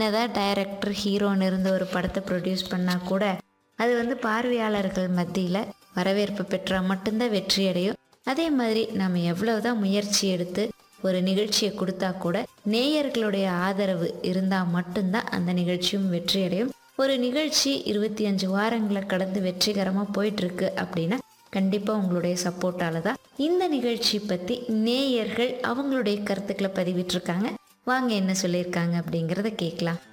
என்னதான் டைரக்டர் ஹீரோன்னு இருந்த ஒரு படத்தை ப்ரொடியூஸ் பண்ணால் கூட அது வந்து பார்வையாளர்கள் மத்தியில் வரவேற்பு பெற்றால் மட்டும்தான் வெற்றி அடையும் அதே மாதிரி நம்ம எவ்வளவுதான் முயற்சி எடுத்து ஒரு நிகழ்ச்சியை கொடுத்தா கூட நேயர்களுடைய ஆதரவு இருந்தால் மட்டும்தான் அந்த நிகழ்ச்சியும் வெற்றி அடையும் ஒரு நிகழ்ச்சி இருபத்தி அஞ்சு வாரங்களை கடந்து வெற்றிகரமாக போயிட்டுருக்கு அப்படின்னா கண்டிப்பாக உங்களுடைய சப்போர்ட்டால தான் இந்த நிகழ்ச்சி பற்றி நேயர்கள் அவங்களுடைய கருத்துக்களை பதிவிட்டிருக்காங்க வாங்க என்ன சொல்லியிருக்காங்க அப்படிங்கிறத கேட்கலாம்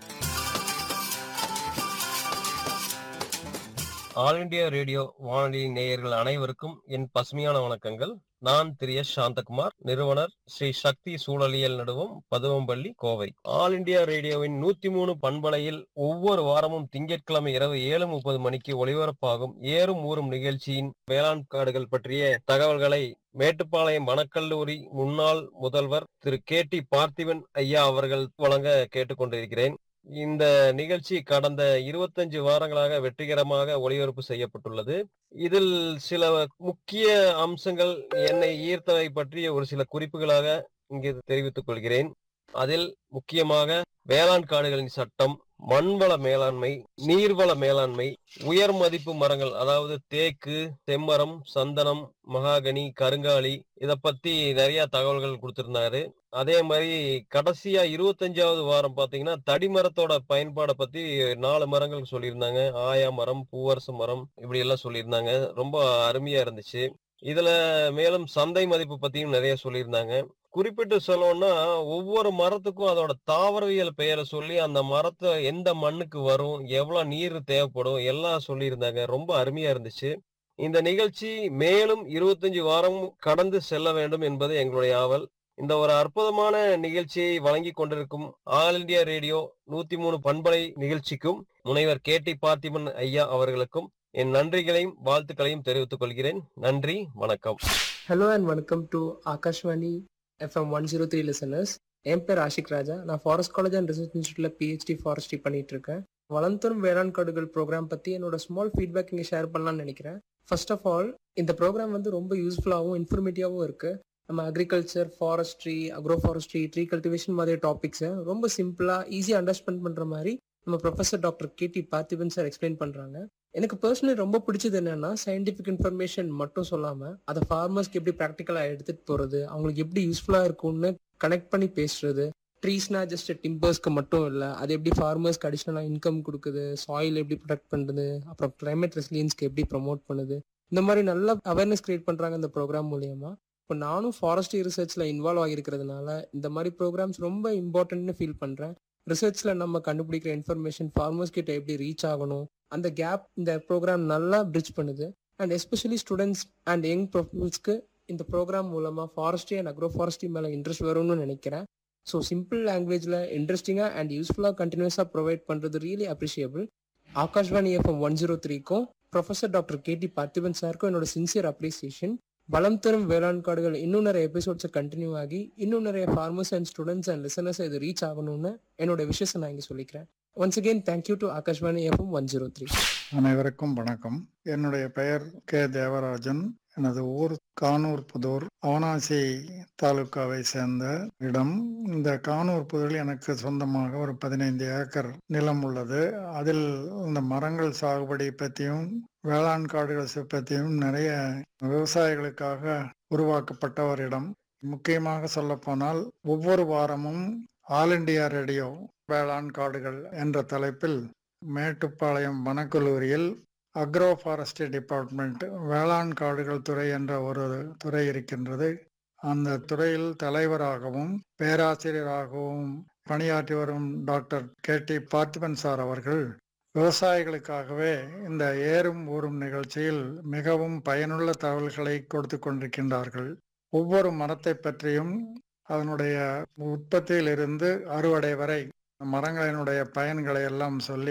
ஆல் இண்டியா ரேடியோ வானொலி நேயர்கள் அனைவருக்கும் என் பசுமையான வணக்கங்கள் நான் திரு எஸ் சாந்தகுமார் நிறுவனர் ஸ்ரீ சக்தி சூழலியல் நடுவம் பதுவம்பள்ளி கோவை ஆல் இண்டியா ரேடியோவின் நூத்தி மூணு பண்பலையில் ஒவ்வொரு வாரமும் திங்கட்கிழமை இரவு ஏழு முப்பது மணிக்கு ஒளிபரப்பாகும் ஏறும் ஊறும் நிகழ்ச்சியின் வேளாண் காடுகள் பற்றிய தகவல்களை மேட்டுப்பாளையம் வனக்கல்லூரி முன்னாள் முதல்வர் திரு கே டி பார்த்திபன் ஐயா அவர்கள் வழங்க கேட்டுக்கொண்டிருக்கிறேன் இந்த நிகழ்ச்சி கடந்த இருபத்தஞ்சு வாரங்களாக வெற்றிகரமாக ஒளிபரப்பு செய்யப்பட்டுள்ளது இதில் சில முக்கிய அம்சங்கள் என்னை ஈர்த்தவை பற்றிய ஒரு சில குறிப்புகளாக இங்கு தெரிவித்துக் கொள்கிறேன் அதில் முக்கியமாக வேளாண் காடுகளின் சட்டம் மண்வள மேலாண்மை நீர்வள மேலாண்மை உயர் மதிப்பு மரங்கள் அதாவது தேக்கு செம்மரம் சந்தனம் மகாகனி கருங்காலி இத பத்தி நிறைய தகவல்கள் கொடுத்திருந்தாரு அதே மாதிரி கடைசியா இருபத்தஞ்சாவது வாரம் பாத்தீங்கன்னா தடி மரத்தோட பயன்பாடை பத்தி நாலு மரங்கள் சொல்லியிருந்தாங்க ஆயா மரம் பூவரசு மரம் இப்படி எல்லாம் சொல்லியிருந்தாங்க ரொம்ப அருமையா இருந்துச்சு இதுல மேலும் சந்தை மதிப்பு பத்தியும் நிறைய சொல்லியிருந்தாங்க குறிப்பிட்டு சொல்லணும்னா ஒவ்வொரு மரத்துக்கும் அதோட தாவரவியல் பெயரை சொல்லி அந்த மரத்தை எந்த மண்ணுக்கு வரும் எவ்வளவு நீர் தேவைப்படும் எல்லாம் சொல்லியிருந்தாங்க ரொம்ப அருமையா இருந்துச்சு இந்த நிகழ்ச்சி மேலும் இருபத்தஞ்சு வாரம் கடந்து செல்ல வேண்டும் என்பது எங்களுடைய ஆவல் இந்த ஒரு அற்புதமான நிகழ்ச்சியை வழங்கி கொண்டிருக்கும் ஆல் இண்டியா ரேடியோ நூத்தி மூணு பண்பலை நிகழ்ச்சிக்கும் முனைவர் கே டி பார்த்திபன் ஐயா அவர்களுக்கும் என் நன்றிகளையும் வாழ்த்துக்களையும் தெரிவித்துக் கொள்கிறேன் நன்றி வணக்கம் hello and welcome to Akashvani FM one zero three listeners என் பேர் ஆஷிக் ராஜா நான் ஃபாரஸ்ட் காலேஜ் அண்ட் ரிசர்ச் இன்ஸ்டியூட்ல பிஹெச்டி ஃபாரஸ்ட்ரி பண்ணிட்டு இருக்கேன் வளர்ந்தரும் வேளாண் காடுகள் ப்ரோக்ராம் பற்றி என்னோட ஸ்மால் ஃபீட்பேக் இங்கே ஷேர் பண்ணலாம்னு நினைக்கிறேன் ஃபர்ஸ்ட் ஆஃப் ஆல் இந்த ப்ரோக்ராம் வந்து ரொம்ப யூஸ்ஃபுல்லாகவும் இன்ஃபர்மேட்டிவாகவும் இருக்கு நம்ம agriculture forestry agro forestry tree cultivation மாதிரி டாபிக்ஸை ரொம்ப சிம்பிளாக ஈஸியாக அண்டர்ஸ்டாண்ட் பண்ணுற மாதிரி நம்ம professor doctor K D Parthiban sir explain பண்ணுறாங்க எனக்கு பர்சனலி ரொம்ப பிடிச்சது என்னன்னா சயின்டிஃபிக் இன்ஃபர்மேஷன் மட்டும் சொல்லாம அதை ஃபார்மர்ஸ்க்கு எப்படி ப்ராக்டிக்கலா எடுத்துட்டு போறது அவங்களுக்கு எப்படி யூஸ்ஃபுல்லா இருக்கும்னு கனெக்ட் பண்ணி பேசுறது ட்ரீஸ்னா ஜஸ்ட் டிம்பர்ஸ்க்கு மட்டும் இல்ல அது எப்படி ஃபார்மர்ஸ்க்கு அடிஷ்னலா இன்கம் கொடுக்குது சாயில் எப்படி ப்ரொடெக்ட் பண்ணுது அப்புறம் கிளைமேட் ரெசிலியன்ஸ்க்கு எப்படி ப்ரமோட் பண்ணுது இந்த மாதிரி நல்ல அவேர்னஸ் கிரியேட் பண்றாங்க இந்த ப்ரோக்ராம் மூலியமா இப்போ நானும் ஃபாரஸ்ட்ரி ரிசர்ச்ல இன்வால்வ் ஆகிருக்கிறதுனால இந்த மாதிரி ப்ரோக்ராம்ஸ் ரொம்ப இம்பார்ட்டன்ட்னு ஃபீல் பண்றேன் ரிசர்ச்ல நம்ம கண்டுபிடிக்கிற இன்ஃபர்மேஷன் ஃபார்மர்ஸ் கிட்ட எப்படி ரீச் ஆகணும் அந்த கேப் இந்த ப்ரோக்ராம் நல்லா பிரிட்ஜ் பண்ணுது and especially students and young ப்ரொஃபஷனல்ஸ்க்கு இந்த ப்ரோக்ராம் மூலமா ஃபாரஸ்ட்ரி அண்ட் அக்ரோ ஃபாரஸ்ட்ரி மேலே இன்ட்ரெஸ்ட் வரும்னு நினைக்கிறேன் ஸோ சிம்பிள் லாங்குவேஜில் இன்ட்ரெஸ்டிங்காக அண்ட் யூஸ்ஃபுல்லாக கண்டினியூஸாக ப்ரொவைட் பண்ணுறது really appreciable Akashvani FM one zero த்ரீக்கும் professor doctor K D Parthiban சாருக்கும் என்னோட சின்சியர் அப்ரிசியேஷன் வளம் தரும் வேளாண் காடுகள் இன்னும் நிறைய எபிசோட்ஸை கண்டினியூ ஆகி இன்னும் நிறைய farmers and students and listeners இது ரீச் ஆகணும்னு என்னோட விஷயத்தை நான் இங்கே சொல்லிக்கிறேன் once again thank you to Akashvani FM one zero three அனைவருக்கும் வணக்கம் என்னுடைய பெயர் கே தேவராஜன் எனது ஊர் கானூர் புதூர் அவனாசி தாலுக்காவை சேர்ந்த இடம் இந்த கானூர் புதூரில் எனக்கு சொந்தமாக ஒரு பதினைந்து ஏக்கர் நிலம் உள்ளது அதில் இந்த மரங்கள் சாகுபடி பற்றியும் வேளாண் காடுகள் பற்றியும் நிறைய விவசாயிகளுக்காக உருவாக்கப்பட்ட ஒரு இடம் முக்கியமாக சொல்லப்போனால் ஒவ்வொரு வாரமும் ஆல் இண்டியா ரேடியோ வேளாண் காடுகள் என்ற தலைப்பில் மேட்டுப்பாளையம் வனக்கல்லூரியில் அக்ரோ ஃபாரஸ்ட்ரி டிபார்ட்மெண்ட் வேளாண் காடுகள் துறை என்ற ஒரு துறை இருக்கின்றது அந்த துறையில் தலைவராகவும் பேராசிரியராகவும் பணியாற்றி வரும் doctor K D Parthiban sir அவர்கள் விவசாயிகளுக்காகவே இந்த ஏறும் ஊறும் நிகழ்ச்சியில் மிகவும் பயனுள்ள தகவல்களை கொடுத்து கொண்டிருக்கின்றார்கள் ஒவ்வொரு மரத்தை பற்றியும் அதனுடைய உற்பத்தியிலிருந்து அறுவடை வரை மரங்களினுடைய பயன்களை எல்லாம் சொல்லி